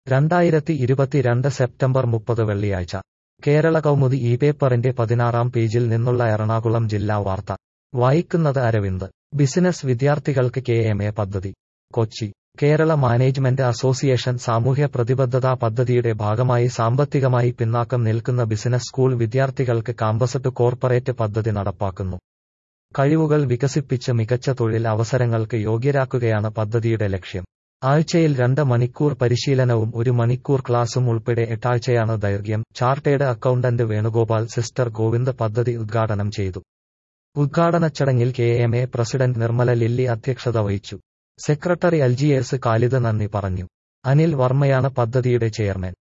രണ്ടായിരത്തി ഇരുപത്തിരണ്ട് സെപ്റ്റംബർ മുപ്പത് വെള്ളിയാഴ്ച കേരള കൗമുദി ഈ പേപ്പറിന്റെ പതിനാറാം പേജിൽ നിന്നുള്ള എറണാകുളം ജില്ലാ വാർത്ത വായിക്കുന്നത് അരവിന്ദ് ബിസിനസ് വിദ്യാർത്ഥികൾക്ക് കെ എം എ പദ്ധതി കൊച്ചി കേരള മാനേജ്മെന്റ് അസോസിയേഷൻ സാമൂഹ്യ പ്രതിബദ്ധതാ പദ്ധതിയുടെ ഭാഗമായി സാമ്പത്തികമായി പിന്നാക്കം നിൽക്കുന്ന ബിസിനസ് സ്കൂൾ വിദ്യാർത്ഥികൾക്ക് കാമ്പസ് ടു കോർപ്പറേറ്റ് പദ്ധതി നടപ്പാക്കുന്നു കഴിവുകൾ വികസിപ്പിച്ച് മികച്ച തൊഴിൽ അവസരങ്ങൾക്ക് യോഗ്യരാക്കുകയാണ് പദ്ധതിയുടെ ലക്ഷ്യം ആഴ്ചയിൽ രണ്ട് മണിക്കൂർ പരിശീലനവും ഒരു മണിക്കൂർ ക്ലാസും ഉൾപ്പെടെ എട്ടാഴ്ചയാണ് ദൈർഘ്യം chartered accountant Venugopal sister Govind പദ്ധതി ഉദ്ഘാടനം ചെയ്തു ഉദ്ഘാടന ചടങ്ങിൽ K M A president Nirmala Lilly അധ്യക്ഷത വഹിച്ചു സെക്രട്ടറി അൽജിയേഴ്സ് കാലിദ് നന്ദി പറഞ്ഞു അനിൽ വർമ്മയാണ് പദ്ധതിയുടെ ചെയർമാൻ